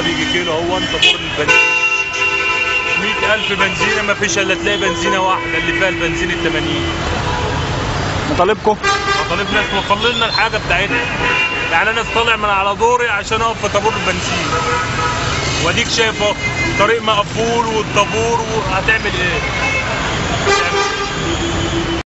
بيجي كيلو اهو طابور البنزين 100000 بنزينه ما فيش الا تلاقي بنزينه واحده اللي فيها البنزين ال 80 مطالبكم مطالبنا توصل لنا الحاجه بتاعتنا يعني انا طالع من على دوري عشان اقف في طابور البنزين واديك شايف اهو الطريق مقفول والطابور وهتعمل ايه؟